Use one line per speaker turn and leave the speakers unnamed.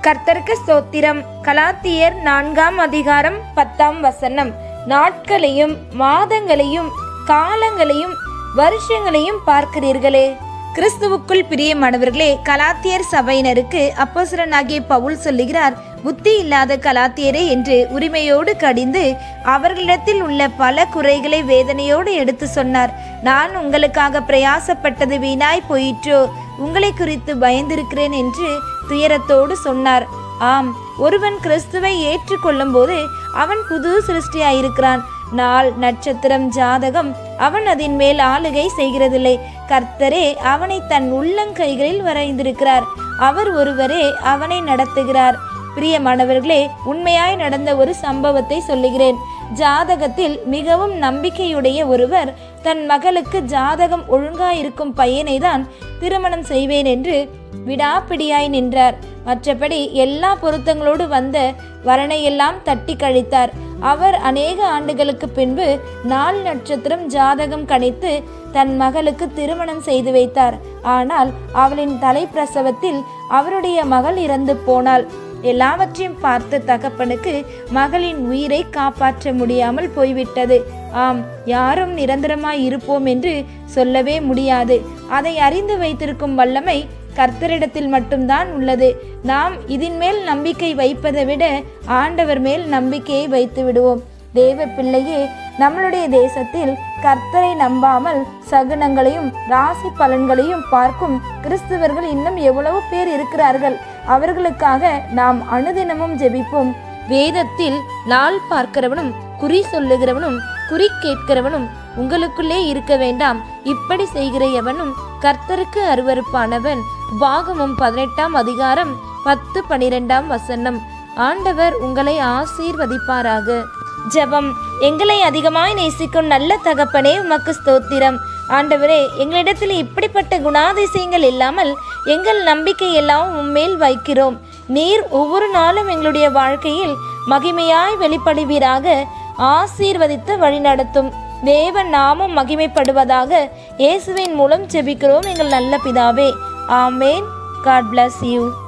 கர்த்தருக்கு ஸ்தோத்திரம் கலாத்தியர் நான்காம் அதிகாரம் பத்தாம் வசனம் நாட்களையும் மாதங்களையும் காலங்களையும் வருஷங்களையும் பார்க்கிறீர்களே கிறிஸ்துவுக்குள் பிரியமானவர்களே கலாத்தியர் சபையினருக்கு அப்போசரனாகிய பவுல் சொல்லுகிறார் புத்தி இல்லாத கலாத்தியரே என்று உரிமையோடு கடிந்து அவர்களிடத்தில் உள்ள பல குறைகளை வேதனையோடு எடுத்து சொன்னார் நான் உங்களுக்காக பிரயாசப்பட்டது வீணாய் போயிற்றோ உங்களை குறித்து பயந்திருக்கிறேன் என்று துயரத்தோடு சொன்னார் ஆம் ஒருவன் கிறிஸ்துவை ஏற்றுக்கொள்ளும் போது அவன் புது சிருஷ்டியாயிருக்கிறான் நாள் நட்சத்திரம் ஜாதகம் அவன் அதன் மேல் ஆளுகை செய்கிறதில்லை கர்த்தரே அவனை தன் உள்ளங்கைகளில் வரைந்திருக்கிறார் அவர் ஒருவரே அவனை நடத்துகிறார் பிரியமானவர்களே உண்மையாய் நடந்த ஒரு சம்பவத்தை சொல்லுகிறேன் ஜாதகத்தில் மிகவும் நம்பிக்கையுடைய ஒருவர் தன் மகளுக்கு ஜாதகம் ஒழுங்காயிருக்கும் பையனை தான் திருமணம் செய்வேன் என்று விடாப்பிடியாய் நின்றார் மற்றபடி எல்லா பொருத்தங்களோடு வந்த வரனையெல்லாம் தட்டி கழித்தார் அவர் அநேக ஆண்டுகளுக்கு பின்பு நாள் நட்சத்திரம் ஜாதகம் கணித்து தன் மகளுக்கு திருமணம் செய்து வைத்தார் ஆனால் அவளின் தலைப்பிரசவத்தில் அவருடைய மகள் இறந்து போனாள் எல்லாவற்றையும் பார்த்த தகப்பனுக்கு மகளின் உயிரை காப்பாற்ற முடியாமல் போய்விட்டது ஆம் யாரும் நிரந்தரமாய் இருப்போம் என்று சொல்லவே முடியாது அதை அறிந்து வைத்திருக்கும் வல்லமை கர்த்தரிடத்தில் மட்டும்தான் உள்ளது நாம் இதன் மேல் நம்பிக்கை வைப்பதை விட ஆண்டவர் மேல் நம்பிக்கையை வைத்து விடுவோம் தேவ பிள்ளையே நம்மளுடைய தேசத்தில் கர்த்தரை நம்பாமல் சகுனங்களையும் ராசி பலன்களையும் பார்க்கும் கிறிஸ்தவர்கள் இன்னும் எவ்வளவு பேர் இருக்கிறார்கள் அவர்களுக்காக நாம் அனுதினமும் ஜெபிப்போம் வேதத்தில் நாள் பார்க்கிறவனும் குறி சொல்லுகிறவனும் குறி கேட்கிறவனும் உங்களுக்குள்ளே இருக்க வேண்டாம் இப்படி செய்கிற எவனும் கர்த்தருக்கு அருவருப்பானவன் பாகமும் பதினெட்டாம் அதிகாரம் பத்து பனிரெண்டாம் வசனம் ஆண்டவர் உங்களை ஆசீர்வதிப்பாராக ஜெபம் எங்களை அதிகமாய் நேசிக்கும் நல்ல தகப்பனே உமக்கு ஸ்தோத்திரம் ஆண்டவரே எங்களிடத்தில் இப்படிப்பட்ட குணாதிசயங்கள் இல்லாமல் எங்கள் நம்பிக்கை எல்லாம் உம்மேல் வைக்கிறோம் நீர் ஒவ்வொரு நாளும் எங்களுடைய வாழ்க்கையில் மகிமையாய் வெளிப்படுவீராக ஆசீர்வதித்து வழிநடத்தும் தேவன் நாமும் மகிமைப்படுவதாக இயேசுவின் மூலம் ஜெபிக்கிறோம் எங்கள் நல்ல பிதாவே ஆமேன் காட் bless யூ